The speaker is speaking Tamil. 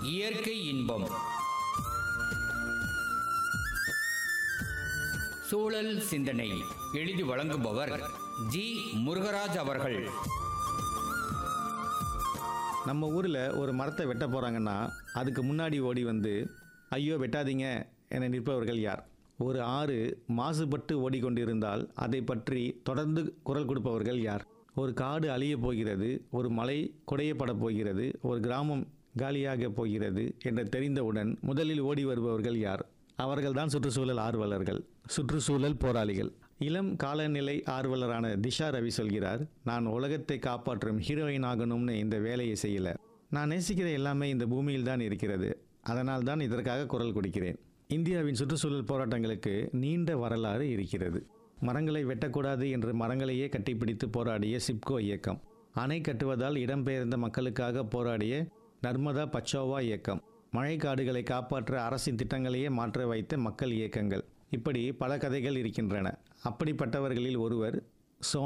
இயற்கை இன்பம் சூழல் சிந்தனை எழுதி வழங்குபவர் ஜி முருகராஜ் அவர்கள் நம்ம ஊரில் ஒரு மரத்தை வெட்ட போகிறாங்கன்னா அதுக்கு முன்னாடி ஓடி வந்து ஐயோ வெட்டாதீங்க என நிற்பவர்கள் யார் ஒரு ஆறு மாசுபட்டு ஓடிக்கொண்டிருந்தால் அதை பற்றி தொடர்ந்து குரல் கொடுப்பவர்கள் யார் ஒரு காடு அழியப் போகிறது ஒரு மலை குடையப்பட போகிறது ஒரு கிராமம் காலியாக போகிறது என்று தெரிந்தவுடன் முதலில் ஓடி வருபவர்கள் யார் அவர்கள்தான் சுற்றுச்சூழல் ஆர்வலர்கள் சுற்றுச்சூழல் போராளிகள் இளம் காலநிலை ஆர்வலரான திஷா ரவி சொல்கிறார் நான் உலகத்தை காப்பாற்றும் ஹீரோயின் ஆகணும்னு இந்த வேலையை செய்யல நான் நேசிக்கிற எல்லாமே இந்த பூமியில் தான் இருக்கிறது அதனால் தான் இதற்காக குரல் கொடுக்கிறேன் இந்தியாவின் சுற்றுச்சூழல் போராட்டங்களுக்கு நீண்ட வரலாறு இருக்கிறது மரங்களை வெட்டக்கூடாது என்று மரங்களையே கட்டிப்பிடித்து போராடிய சிப்கோ இயக்கம் அணை கட்டுவதால் இடம்பெயர்ந்த மக்களுக்காக போராடிய நர்மதா பச்சோவா இயக்கம் மழைக்காடுகளை காப்பாற்ற அரசின் திட்டங்களையே மாற்ற வைத்த மக்கள் இயக்கங்கள் இப்படி பல கதைகள் இருக்கின்றன அப்படிப்பட்டவர்களில் ஒருவர்